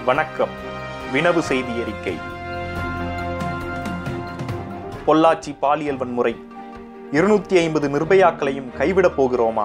வணக்கம் வினவு செய்தி அறிக்கை பொள்ளாச்சி பாலியல் வன்முறை இருநூத்தி ஐம்பது நிர்பயாக்களையும் கைவிடப் போகிறோமா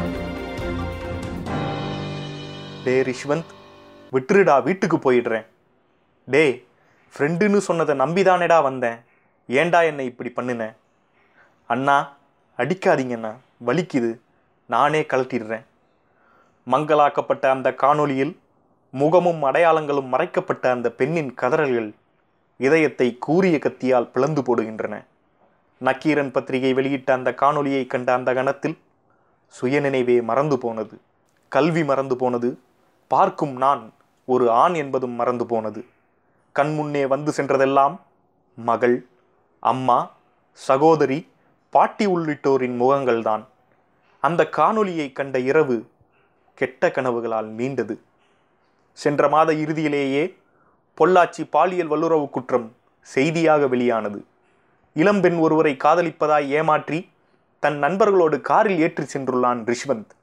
டே ரிஷ்வந்த் விட்டுருடா வீட்டுக்கு போயிடுறேன் டே ஃப்ரெண்டுன்னு சொன்னதை நம்பிதானேடா வந்தேன் ஏன்டா என்னை இப்படி பண்ணுன அண்ணா அடிக்காதீங்கண்ணா வலிக்குது நானே கழட்டிடுறேன் மங்கலாக்கப்பட்ட அந்த காணொளியில் முகமும் அடையாளங்களும் மறைக்கப்பட்ட அந்த பெண்ணின் கதறல்கள் இதயத்தை கூரிய கத்தியால் பிளந்து போடுகின்றன நக்கீரன் பத்திரிகை வெளியிட்ட அந்த காணொளியை கண்ட அந்த கணத்தில் சுயநினைவே மறந்து போனது கல்வி மறந்து போனது பார்க்கும் நான் ஒரு ஆண் என்பதும் மறந்து போனது கண் முன்னே வந்து சென்றதெல்லாம் மகள் அம்மா சகோதரி பாட்டி உள்ளிட்டோரின் முகங்கள்தான் அந்த காணொளியை கண்ட இரவு கெட்ட கனவுகளால் மீண்டது சென்ற மாத இறுதியிலேயே பொள்ளாச்சி பாலியல் வல்லுறவு குற்றம் செய்தியாக வெளியானது இளம்பெண் ஒருவரை காதலிப்பதாய் ஏமாற்றி தன் நண்பர்களோடு காரில் ஏற்றி சென்றுள்ளான் ரிஷ்வந்த்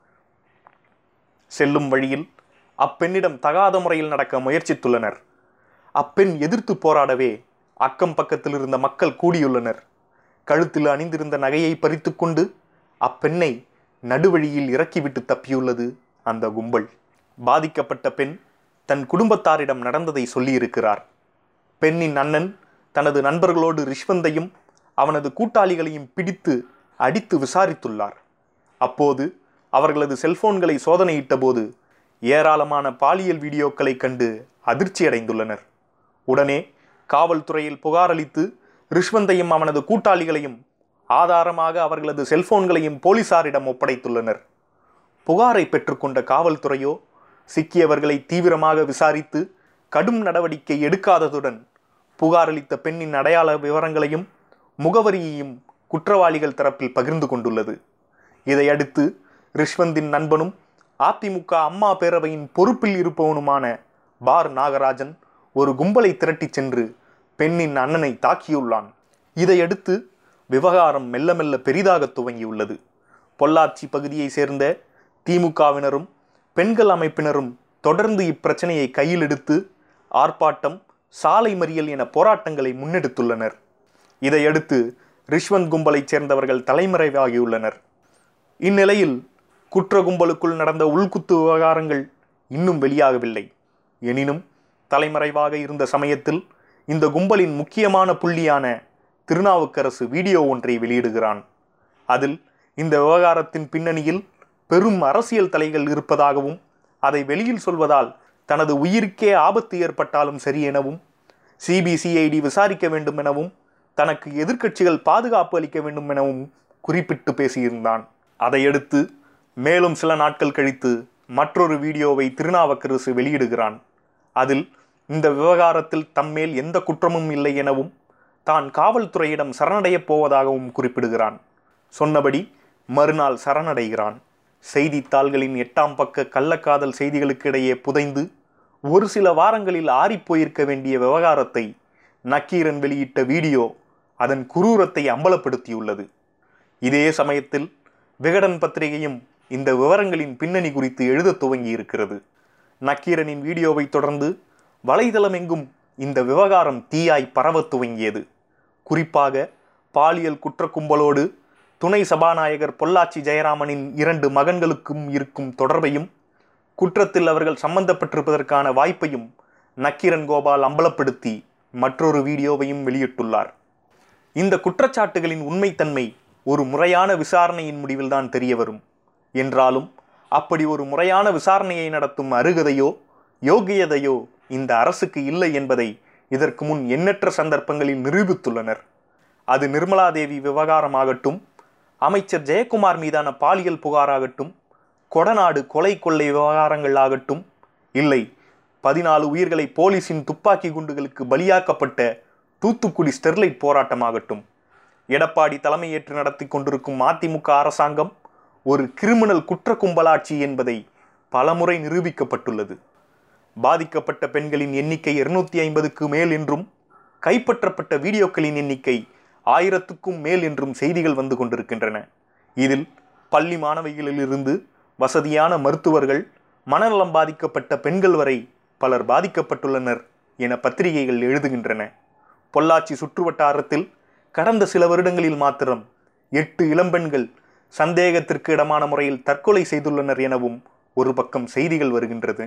செல்லும் வழியில் அப்பெண்ணிடம் தகாத முறையில் நடக்க முயற்சித்துள்ளனர் அப்பெண் எதிர்த்து போராடவே அக்கம் பக்கத்தில் இருந்த மக்கள் கூடியுள்ளனர் கழுத்தில் அணிந்திருந்த நகையை பறித்துக்கொண்டு அப்பெண்ணை நடுவழியில் இறக்கிவிட்டு தப்பியுள்ளது அந்த கும்பல் பாதிக்கப்பட்ட பெண் தன் குடும்பத்தாரிடம் நடந்ததை சொல்லியிருக்கிறார் பெண்ணின் அண்ணன் தனது நண்பர்களோடு ரிஷ்வந்தையும் அவனது கூட்டாளிகளையும் பிடித்து அடித்து விசாரித்துள்ளார் அப்போது அவர்களது செல்போன்களை சோதனையிட்ட போது ஏராளமான பாலியல் வீடியோக்களை கண்டு அதிர்ச்சியடைந்துள்ளனர் உடனே காவல்துறையில் புகாரளித்து ரிஷ்வந்தையும் அவனது கூட்டாளிகளையும் ஆதாரமாக அவர்களது செல்போன்களையும் போலீசாரிடம் ஒப்படைத்துள்ளனர் புகாரை பெற்றுக்கொண்ட காவல்துறையோ சிக்கியவர்களை தீவிரமாக விசாரித்து கடும் நடவடிக்கை எடுக்காததுடன் புகாரளித்த பெண்ணின் அடையாள விவரங்களையும் முகவரியையும் குற்றவாளிகள் தரப்பில் பகிர்ந்து கொண்டுள்ளது இதையடுத்து ரிஷ்வந்தின் நண்பனும் அதிமுக அம்மா பேரவையின் பொறுப்பில் இருப்பவனுமான பார் நாகராஜன் ஒரு கும்பலை திரட்டிச் சென்று பெண்ணின் அண்ணனை தாக்கியுள்ளான் இதையடுத்து விவகாரம் மெல்ல மெல்ல பெரிதாக துவங்கியுள்ளது பொள்ளாச்சி பகுதியை சேர்ந்த திமுகவினரும் பெண்கள் அமைப்பினரும் தொடர்ந்து இப்பிரச்சனையை கையில் எடுத்து ஆர்ப்பாட்டம் சாலை மறியல் என போராட்டங்களை முன்னெடுத்துள்ளனர் இதையடுத்து ரிஷ்வந்த் கும்பலைச் சேர்ந்தவர்கள் தலைமறைவாகியுள்ளனர் இந்நிலையில் குற்ற கும்பலுக்குள் நடந்த உள்குத்து விவகாரங்கள் இன்னும் வெளியாகவில்லை எனினும் தலைமறைவாக இருந்த சமயத்தில் இந்த கும்பலின் முக்கியமான புள்ளியான திருநாவுக்கரசு வீடியோ ஒன்றை வெளியிடுகிறான் அதில் இந்த விவகாரத்தின் பின்னணியில் பெரும் அரசியல் தலைகள் இருப்பதாகவும் அதை வெளியில் சொல்வதால் தனது உயிருக்கே ஆபத்து ஏற்பட்டாலும் சரி எனவும் சிபிசிஐடி விசாரிக்க வேண்டும் எனவும் தனக்கு எதிர்க்கட்சிகள் பாதுகாப்பு அளிக்க வேண்டும் எனவும் குறிப்பிட்டு பேசியிருந்தான் அதையடுத்து மேலும் சில நாட்கள் கழித்து மற்றொரு வீடியோவை திருநாவுக்கரசு வெளியிடுகிறான் அதில் இந்த விவகாரத்தில் தம்மேல் எந்த குற்றமும் இல்லை எனவும் தான் காவல்துறையிடம் சரணடையப் போவதாகவும் குறிப்பிடுகிறான் சொன்னபடி மறுநாள் சரணடைகிறான் செய்தித்தாள்களின் எட்டாம் பக்க கள்ளக்காதல் செய்திகளுக்கிடையே புதைந்து ஒரு சில வாரங்களில் ஆறிப்போயிருக்க வேண்டிய விவகாரத்தை நக்கீரன் வெளியிட்ட வீடியோ அதன் குரூரத்தை அம்பலப்படுத்தியுள்ளது இதே சமயத்தில் விகடன் பத்திரிகையும் இந்த விவரங்களின் பின்னணி குறித்து எழுதத் துவங்கி இருக்கிறது நக்கீரனின் வீடியோவை தொடர்ந்து வலைதளம் எங்கும் இந்த விவகாரம் தீயாய் பரவத் துவங்கியது குறிப்பாக பாலியல் குற்ற கும்பலோடு துணை சபாநாயகர் பொள்ளாச்சி ஜெயராமனின் இரண்டு மகன்களுக்கும் இருக்கும் தொடர்பையும் குற்றத்தில் அவர்கள் சம்பந்தப்பட்டிருப்பதற்கான வாய்ப்பையும் நக்கீரன் கோபால் அம்பலப்படுத்தி மற்றொரு வீடியோவையும் வெளியிட்டுள்ளார் இந்த குற்றச்சாட்டுகளின் உண்மைத்தன்மை ஒரு முறையான விசாரணையின் முடிவில்தான் தெரிய வரும் என்றாலும் அப்படி ஒரு முறையான விசாரணையை நடத்தும் அருகதையோ யோகியதையோ இந்த அரசுக்கு இல்லை என்பதை இதற்கு முன் எண்ணற்ற சந்தர்ப்பங்களில் நிரூபித்துள்ளனர் அது நிர்மலா தேவி விவகாரமாகட்டும் அமைச்சர் ஜெயக்குமார் மீதான பாலியல் புகாராகட்டும் கொடநாடு கொலை கொள்ளை விவகாரங்கள் ஆகட்டும் இல்லை பதினாலு உயிர்களை போலீசின் துப்பாக்கி குண்டுகளுக்கு பலியாக்கப்பட்ட தூத்துக்குடி ஸ்டெர்லைட் போராட்டமாகட்டும் எடப்பாடி தலைமையேற்று நடத்தி கொண்டிருக்கும் அதிமுக அரசாங்கம் ஒரு கிரிமினல் குற்ற கும்பலாட்சி என்பதை பலமுறை நிரூபிக்கப்பட்டுள்ளது பாதிக்கப்பட்ட பெண்களின் எண்ணிக்கை இருநூத்தி ஐம்பதுக்கு மேல் என்றும் கைப்பற்றப்பட்ட வீடியோக்களின் எண்ணிக்கை ஆயிரத்துக்கும் மேல் என்றும் செய்திகள் வந்து கொண்டிருக்கின்றன இதில் பள்ளி மாணவிகளிலிருந்து வசதியான மருத்துவர்கள் மனநலம் பாதிக்கப்பட்ட பெண்கள் வரை பலர் பாதிக்கப்பட்டுள்ளனர் என பத்திரிகைகள் எழுதுகின்றன பொள்ளாச்சி சுற்றுவட்டாரத்தில் கடந்த சில வருடங்களில் மாத்திரம் எட்டு இளம்பெண்கள் சந்தேகத்திற்கு இடமான முறையில் தற்கொலை செய்துள்ளனர் எனவும் ஒரு பக்கம் செய்திகள் வருகின்றது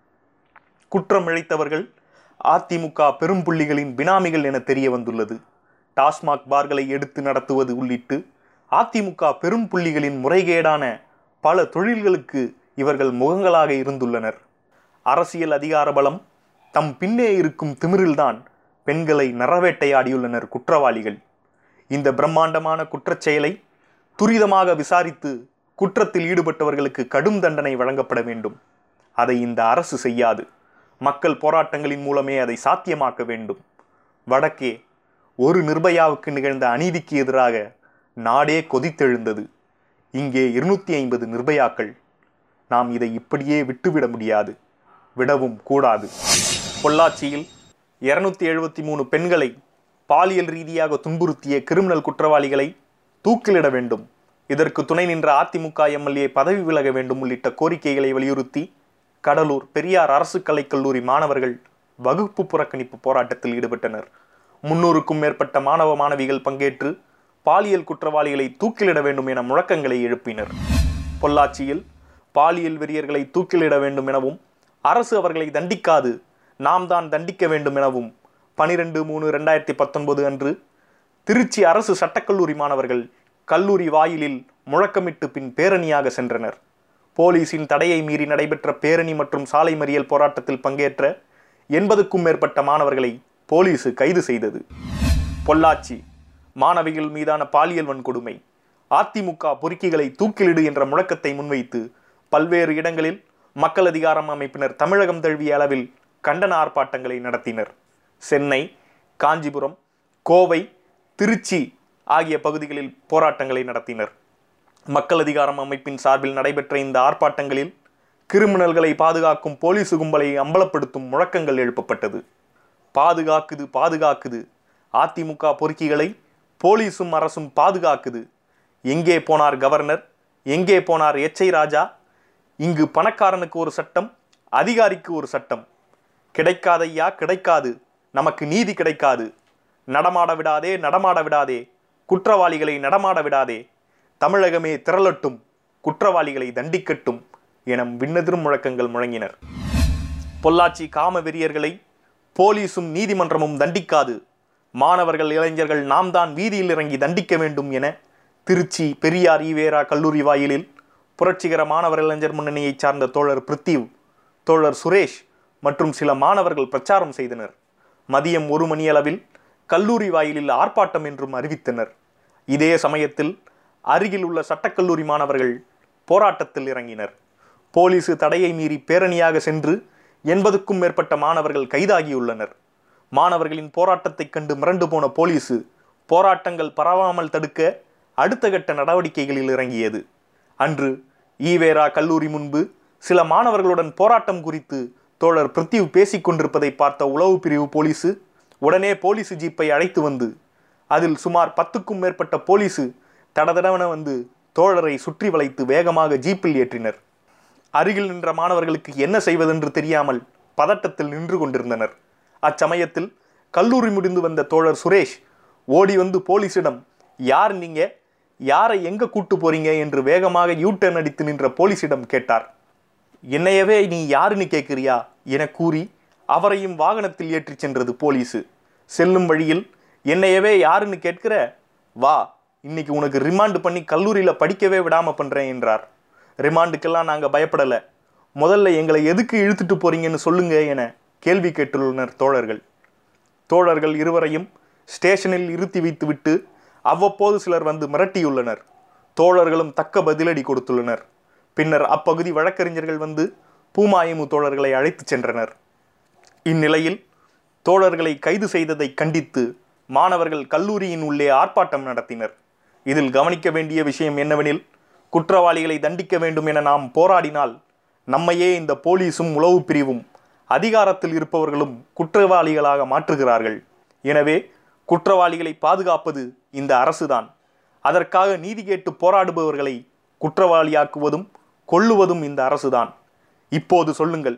குற்றம் இழைத்தவர்கள் அதிமுக பெரும்புள்ளிகளின் பினாமிகள் என தெரிய வந்துள்ளது டாஸ்மாக் பார்களை எடுத்து நடத்துவது உள்ளிட்டு அதிமுக பெரும் புள்ளிகளின் முறைகேடான பல தொழில்களுக்கு இவர்கள் முகங்களாக இருந்துள்ளனர் அரசியல் அதிகார பலம் தம் பின்னே இருக்கும் திமிரில்தான் பெண்களை நரவேட்டையாடியுள்ளனர் குற்றவாளிகள் இந்த பிரம்மாண்டமான குற்றச் செயலை துரிதமாக விசாரித்து குற்றத்தில் ஈடுபட்டவர்களுக்கு கடும் தண்டனை வழங்கப்பட வேண்டும் அதை இந்த அரசு செய்யாது மக்கள் போராட்டங்களின் மூலமே அதை சாத்தியமாக்க வேண்டும் வடக்கே ஒரு நிர்பயாவுக்கு நிகழ்ந்த அநீதிக்கு எதிராக நாடே கொதித்தெழுந்தது இங்கே இருநூத்தி ஐம்பது நிர்பயாக்கள் நாம் இதை இப்படியே விட்டுவிட முடியாது விடவும் கூடாது பொள்ளாச்சியில் இருநூத்தி எழுபத்தி மூணு பெண்களை பாலியல் ரீதியாக துன்புறுத்திய கிரிமினல் குற்றவாளிகளை தூக்கிலிட வேண்டும் இதற்கு துணை நின்ற அதிமுக எம்எல்ஏ பதவி விலக வேண்டும் உள்ளிட்ட கோரிக்கைகளை வலியுறுத்தி கடலூர் பெரியார் அரசு கலைக்கல்லூரி மாணவர்கள் வகுப்பு புறக்கணிப்பு போராட்டத்தில் ஈடுபட்டனர் முன்னூறுக்கும் மேற்பட்ட மாணவ மாணவிகள் பங்கேற்று பாலியல் குற்றவாளிகளை தூக்கிலிட வேண்டும் என முழக்கங்களை எழுப்பினர் பொள்ளாச்சியில் பாலியல் வெறியர்களை தூக்கிலிட வேண்டும் எனவும் அரசு அவர்களை தண்டிக்காது நாம் தான் தண்டிக்க வேண்டும் எனவும் பனிரெண்டு மூணு ரெண்டாயிரத்தி பத்தொன்பது அன்று திருச்சி அரசு சட்டக்கல்லூரி மாணவர்கள் கல்லூரி வாயிலில் முழக்கமிட்டு பின் பேரணியாக சென்றனர் போலீசின் தடையை மீறி நடைபெற்ற பேரணி மற்றும் சாலை மறியல் போராட்டத்தில் பங்கேற்ற எண்பதுக்கும் மேற்பட்ட மாணவர்களை போலீசு கைது செய்தது பொள்ளாச்சி மாணவிகள் மீதான பாலியல் வன்கொடுமை அதிமுக பொறுக்கிகளை தூக்கிலிடு என்ற முழக்கத்தை முன்வைத்து பல்வேறு இடங்களில் மக்கள் அதிகாரம் அமைப்பினர் தமிழகம் தழுவிய அளவில் கண்டன ஆர்ப்பாட்டங்களை நடத்தினர் சென்னை காஞ்சிபுரம் கோவை திருச்சி ஆகிய பகுதிகளில் போராட்டங்களை நடத்தினர் மக்கள் அதிகாரம் அமைப்பின் சார்பில் நடைபெற்ற இந்த ஆர்ப்பாட்டங்களில் கிரிமினல்களை பாதுகாக்கும் போலீசு கும்பலை அம்பலப்படுத்தும் முழக்கங்கள் எழுப்பப்பட்டது பாதுகாக்குது பாதுகாக்குது அதிமுக பொறுக்கிகளை போலீசும் அரசும் பாதுகாக்குது எங்கே போனார் கவர்னர் எங்கே போனார் எச்ஐ ராஜா இங்கு பணக்காரனுக்கு ஒரு சட்டம் அதிகாரிக்கு ஒரு சட்டம் கிடைக்காதையா கிடைக்காது நமக்கு நீதி கிடைக்காது நடமாட விடாதே நடமாட விடாதே குற்றவாளிகளை நடமாட விடாதே தமிழகமே திரளட்டும் குற்றவாளிகளை தண்டிக்கட்டும் என விண்ணெதிரும் முழக்கங்கள் முழங்கினர் பொள்ளாச்சி காம வெறியர்களை போலீசும் நீதிமன்றமும் தண்டிக்காது மாணவர்கள் இளைஞர்கள் நாம் தான் வீதியில் இறங்கி தண்டிக்க வேண்டும் என திருச்சி பெரியார் ஈவேரா கல்லூரி வாயிலில் புரட்சிகர மாணவர் இளைஞர் முன்னணியைச் சார்ந்த தோழர் பிருத்திவ் தோழர் சுரேஷ் மற்றும் சில மாணவர்கள் பிரச்சாரம் செய்தனர் மதியம் ஒரு மணியளவில் கல்லூரி வாயிலில் ஆர்ப்பாட்டம் என்றும் அறிவித்தனர் இதே சமயத்தில் அருகில் உள்ள சட்டக்கல்லூரி மாணவர்கள் போராட்டத்தில் இறங்கினர் போலீசு தடையை மீறி பேரணியாக சென்று எண்பதுக்கும் மேற்பட்ட மாணவர்கள் கைதாகியுள்ளனர் மாணவர்களின் போராட்டத்தைக் கண்டு மிரண்டு போன போலீசு போராட்டங்கள் பரவாமல் தடுக்க அடுத்த கட்ட நடவடிக்கைகளில் இறங்கியது அன்று ஈவேரா கல்லூரி முன்பு சில மாணவர்களுடன் போராட்டம் குறித்து தோழர் பிருத்திவ் பேசிக் கொண்டிருப்பதை பார்த்த உளவு பிரிவு போலீசு உடனே போலீசு ஜீப்பை அழைத்து வந்து அதில் சுமார் பத்துக்கும் மேற்பட்ட போலீசு தடதடவென வந்து தோழரை சுற்றி வளைத்து வேகமாக ஜீப்பில் ஏற்றினர் அருகில் நின்ற மாணவர்களுக்கு என்ன செய்வதென்று தெரியாமல் பதட்டத்தில் நின்று கொண்டிருந்தனர் அச்சமயத்தில் கல்லூரி முடிந்து வந்த தோழர் சுரேஷ் ஓடி வந்து போலீசிடம் யார் நீங்க யாரை எங்க கூட்டு போறீங்க என்று வேகமாக யூ டர்ன் அடித்து நின்ற போலீசிடம் கேட்டார் என்னையவே நீ யாருன்னு கேட்கிறியா என கூறி அவரையும் வாகனத்தில் ஏற்றிச் சென்றது போலீஸு செல்லும் வழியில் என்னையவே யாருன்னு கேட்கிற வா இன்னைக்கு உனக்கு ரிமாண்ட் பண்ணி கல்லூரியில் படிக்கவே விடாம பண்றேன் என்றார் ரிமாண்டுக்கெல்லாம் நாங்கள் பயப்படலை முதல்ல எங்களை எதுக்கு இழுத்துட்டு போறீங்கன்னு சொல்லுங்க என கேள்வி கேட்டுள்ளனர் தோழர்கள் தோழர்கள் இருவரையும் ஸ்டேஷனில் இருத்தி வைத்துவிட்டு அவ்வப்போது சிலர் வந்து மிரட்டியுள்ளனர் தோழர்களும் தக்க பதிலடி கொடுத்துள்ளனர் பின்னர் அப்பகுதி வழக்கறிஞர்கள் வந்து பூமாயமு தோழர்களை அழைத்துச் சென்றனர் இந்நிலையில் தோழர்களை கைது செய்ததை கண்டித்து மாணவர்கள் கல்லூரியின் உள்ளே ஆர்ப்பாட்டம் நடத்தினர் இதில் கவனிக்க வேண்டிய விஷயம் என்னவெனில் குற்றவாளிகளை தண்டிக்க வேண்டும் என நாம் போராடினால் நம்மையே இந்த போலீஸும் உளவு பிரிவும் அதிகாரத்தில் இருப்பவர்களும் குற்றவாளிகளாக மாற்றுகிறார்கள் எனவே குற்றவாளிகளை பாதுகாப்பது இந்த அரசுதான் அதற்காக நீதி கேட்டு போராடுபவர்களை குற்றவாளியாக்குவதும் கொல்லுவதும் இந்த அரசுதான் இப்போது சொல்லுங்கள்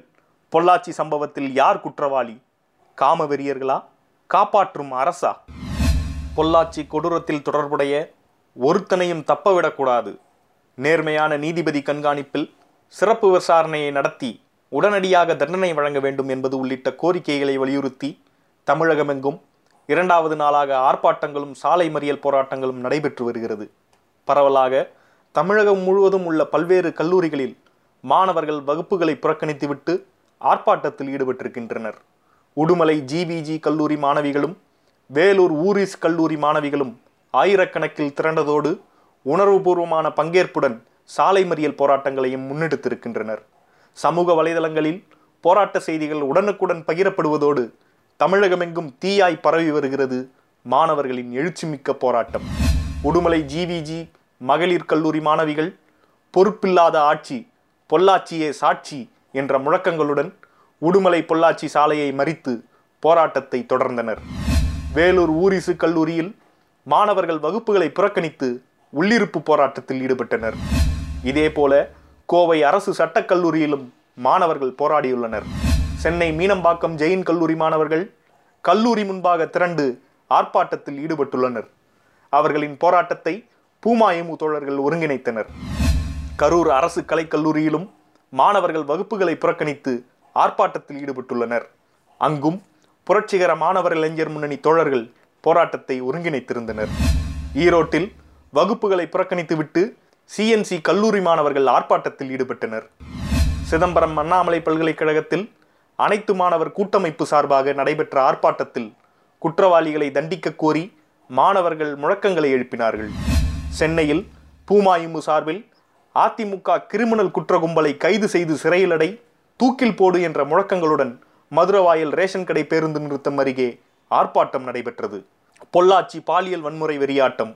பொள்ளாச்சி சம்பவத்தில் யார் குற்றவாளி காமவெறியர்களா காப்பாற்றும் அரசா பொள்ளாச்சி கொடூரத்தில் தொடர்புடைய ஒருத்தனையும் தப்பவிடக்கூடாது நேர்மையான நீதிபதி கண்காணிப்பில் சிறப்பு விசாரணையை நடத்தி உடனடியாக தண்டனை வழங்க வேண்டும் என்பது உள்ளிட்ட கோரிக்கைகளை வலியுறுத்தி தமிழகமெங்கும் இரண்டாவது நாளாக ஆர்ப்பாட்டங்களும் சாலை மறியல் போராட்டங்களும் நடைபெற்று வருகிறது பரவலாக தமிழகம் முழுவதும் உள்ள பல்வேறு கல்லூரிகளில் மாணவர்கள் வகுப்புகளை புறக்கணித்துவிட்டு ஆர்ப்பாட்டத்தில் ஈடுபட்டிருக்கின்றனர் உடுமலை ஜிபிஜி கல்லூரி மாணவிகளும் வேலூர் ஊரிஸ் கல்லூரி மாணவிகளும் ஆயிரக்கணக்கில் திரண்டதோடு உணர்வுபூர்வமான பங்கேற்புடன் சாலை மறியல் போராட்டங்களையும் முன்னெடுத்திருக்கின்றனர் சமூக வலைதளங்களில் போராட்ட செய்திகள் உடனுக்குடன் பகிரப்படுவதோடு தமிழகமெங்கும் தீயாய் பரவி வருகிறது மாணவர்களின் எழுச்சிமிக்க போராட்டம் உடுமலை ஜிவிஜி மகளிர் கல்லூரி மாணவிகள் பொறுப்பில்லாத ஆட்சி பொள்ளாச்சியே சாட்சி என்ற முழக்கங்களுடன் உடுமலை பொள்ளாச்சி சாலையை மறித்து போராட்டத்தை தொடர்ந்தனர் வேலூர் ஊரிசு கல்லூரியில் மாணவர்கள் வகுப்புகளை புறக்கணித்து உள்ளிருப்பு போராட்டத்தில் ஈடுபட்டனர் இதேபோல கோவை அரசு சட்டக் கல்லூரியிலும் மாணவர்கள் போராடியுள்ளனர் சென்னை மீனம்பாக்கம் ஜெயின் கல்லூரி மாணவர்கள் கல்லூரி முன்பாக திரண்டு ஆர்ப்பாட்டத்தில் ஈடுபட்டுள்ளனர் அவர்களின் போராட்டத்தை பூமாயமு தோழர்கள் ஒருங்கிணைத்தனர் கரூர் அரசு கலைக்கல்லூரியிலும் மாணவர்கள் வகுப்புகளை புறக்கணித்து ஆர்ப்பாட்டத்தில் ஈடுபட்டுள்ளனர் அங்கும் புரட்சிகர மாணவர் இளைஞர் முன்னணி தோழர்கள் போராட்டத்தை ஒருங்கிணைத்திருந்தனர் ஈரோட்டில் வகுப்புகளை புறக்கணித்துவிட்டு சிஎன்சி கல்லூரி மாணவர்கள் ஆர்ப்பாட்டத்தில் ஈடுபட்டனர் சிதம்பரம் அண்ணாமலை பல்கலைக்கழகத்தில் அனைத்து மாணவர் கூட்டமைப்பு சார்பாக நடைபெற்ற ஆர்ப்பாட்டத்தில் குற்றவாளிகளை தண்டிக்க கோரி மாணவர்கள் முழக்கங்களை எழுப்பினார்கள் சென்னையில் பூமாயுமு சார்பில் அதிமுக கிரிமினல் குற்ற கும்பலை கைது செய்து சிறையில் அடை தூக்கில் போடு என்ற முழக்கங்களுடன் மதுரவாயல் ரேஷன் கடை பேருந்து நிறுத்தம் அருகே ஆர்ப்பாட்டம் நடைபெற்றது பொள்ளாச்சி பாலியல் வன்முறை வெறியாட்டம்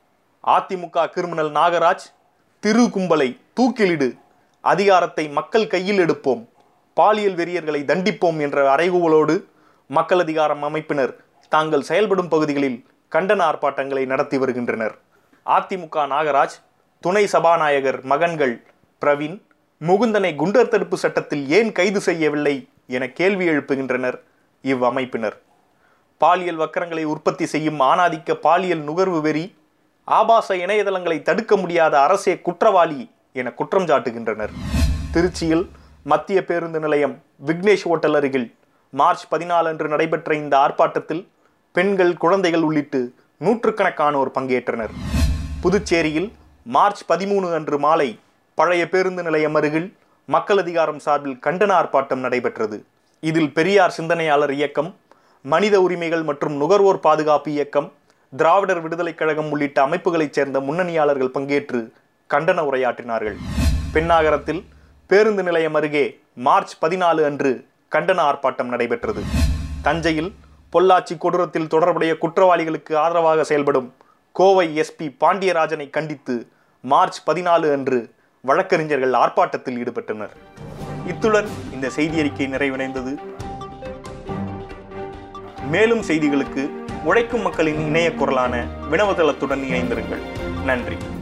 அதிமுக கிரிமினல் நாகராஜ் திரு கும்பலை தூக்கிலிடு அதிகாரத்தை மக்கள் கையில் எடுப்போம் பாலியல் வெறியர்களை தண்டிப்போம் என்ற அறைகூவலோடு மக்கள் அதிகாரம் அமைப்பினர் தாங்கள் செயல்படும் பகுதிகளில் கண்டன ஆர்ப்பாட்டங்களை நடத்தி வருகின்றனர் அதிமுக நாகராஜ் துணை சபாநாயகர் மகன்கள் பிரவீன் முகுந்தனை குண்டர் தடுப்பு சட்டத்தில் ஏன் கைது செய்யவில்லை என கேள்வி எழுப்புகின்றனர் இவ்வமைப்பினர் பாலியல் வக்கரங்களை உற்பத்தி செய்யும் ஆணாதிக்க பாலியல் நுகர்வு வெறி ஆபாச இணையதளங்களை தடுக்க முடியாத அரசே குற்றவாளி என குற்றம் சாட்டுகின்றனர் திருச்சியில் மத்திய பேருந்து நிலையம் விக்னேஷ் ஹோட்டல் அருகில் மார்ச் பதினாலு அன்று நடைபெற்ற இந்த ஆர்ப்பாட்டத்தில் பெண்கள் குழந்தைகள் உள்ளிட்டு நூற்றுக்கணக்கானோர் பங்கேற்றனர் புதுச்சேரியில் மார்ச் பதிமூணு அன்று மாலை பழைய பேருந்து நிலையம் அருகில் மக்கள் அதிகாரம் சார்பில் கண்டன ஆர்ப்பாட்டம் நடைபெற்றது இதில் பெரியார் சிந்தனையாளர் இயக்கம் மனித உரிமைகள் மற்றும் நுகர்வோர் பாதுகாப்பு இயக்கம் திராவிடர் விடுதலைக் கழகம் உள்ளிட்ட அமைப்புகளைச் சேர்ந்த முன்னணியாளர்கள் பங்கேற்று கண்டன உரையாற்றினார்கள் பெண்ணாகரத்தில் பேருந்து நிலையம் அருகே மார்ச் பதினாலு அன்று கண்டன ஆர்ப்பாட்டம் நடைபெற்றது தஞ்சையில் பொள்ளாச்சி கொடூரத்தில் தொடர்புடைய குற்றவாளிகளுக்கு ஆதரவாக செயல்படும் கோவை எஸ்பி பாண்டியராஜனை கண்டித்து மார்ச் பதினாலு அன்று வழக்கறிஞர்கள் ஆர்ப்பாட்டத்தில் ஈடுபட்டனர் இத்துடன் இந்த செய்தி அறிக்கை நிறைவடைந்தது மேலும் செய்திகளுக்கு உழைக்கும் மக்களின் இணைய குரலான வினவதளத்துடன் இணைந்திருங்கள் நன்றி